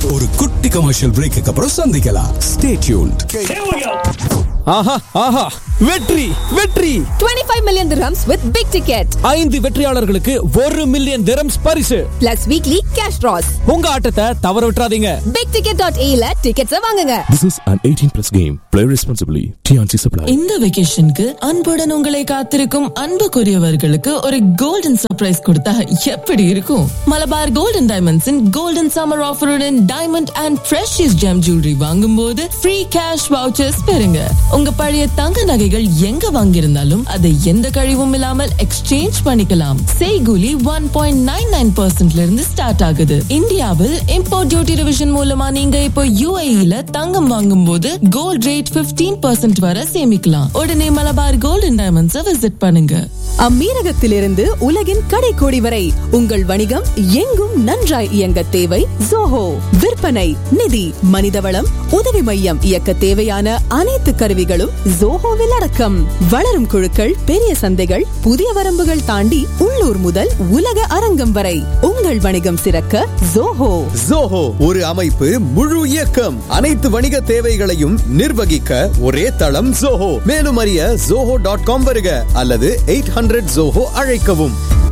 ஒரு குட்டி commercial brake அப்புறம் சந்திக்கலாம் ஸ்டே டியூன்ட் ஆஹா ஆஹா வெற்றி வெற்றி 25 million dirhams with big ticket ஐந்து வெற்றியாளர்களுக்கு ஒரு மில்லியன் திரம்ஸ் பரிசு plus weekly cash draws. உங்க ஆட்டத்தை தவற விட்டுறாதீங்க bigticket.ae ல tickets வாங்குங்க. This is an 18 plus game. Play responsibly. TNC Supply. இந்த வெகேஷனுக்கு அன்புடன் உங்களை காத்திருக்கும் அன்புக்குரியவர்களுக்கு ஒரு கோல்டன் சர்ப்ரைஸ் கொடுத்தா எப்படி இருக்கும் மலபார் கோல்டன் டைமண்ட்ஸின் கோல்டன் சம்மர் ஆஃபருடன் diamond and precious gem jewellery வாங்கும் போது ஃப்ரீ கேஷ் வவுச்சர்ஸ் பெறுங்க உங்க பழைய தங்க நகைகள் எங்க வாங்கியிருந்தாலும் அதை எந்த கழிவும் இல்லாமல் எக்ஸ்சேஞ்ச் பண்ணிக்கலாம் செய்கூலி ஒன் பாயிண்ட் நைன் நைன் பர்சன்ட்ல இருந்து ஸ்டார்ட் ஆகுது இந்தியாவில் இம்போர்ட் டியூட்டி ரிவிஷன் மூலமா நீங்க இப்போ யூஏஇல தங்கம் வாங்கும் போது கோல்ட் ரேட் 15% பர்சன்ட் வரை சேமிக்கலாம் உடனே மலபார் கோல்டன் டைமண்ட்ஸை விசிட் பண்ணுங்க அம்மீரகத்திலிருந்து உலகின் கடைக்கோடி வரை உங்கள் வணிகம் எங்கும் நன்றாய் இயங்க தேவை ஜோஹோ விற்பனை நிதி மனிதவளம் உதவி மையம் இயக்க தேவையான அனைத்து கருவிகளும் ஜோஹோவில் அடக்கம் வளரும் குழுக்கள் பெரிய சந்தைகள் புதிய வரம்புகள் தாண்டி உள்ளூர் முதல் உலக அரங்கம் வரை உங்கள் வணிகம் சிறக்க ஜோஹோ ஜோஹோ ஒரு அமைப்பு முழு இயக்கம் அனைத்து வணிக தேவைகளையும் நிர்வகிக்க ஒரே தளம் ஜோஹோ மேலும் அறிய ஜோஹோ டாட் காம் வருக அல்லது எயிட் ஹண்ட்ரட் ஜோஹோ அழைக்கவும்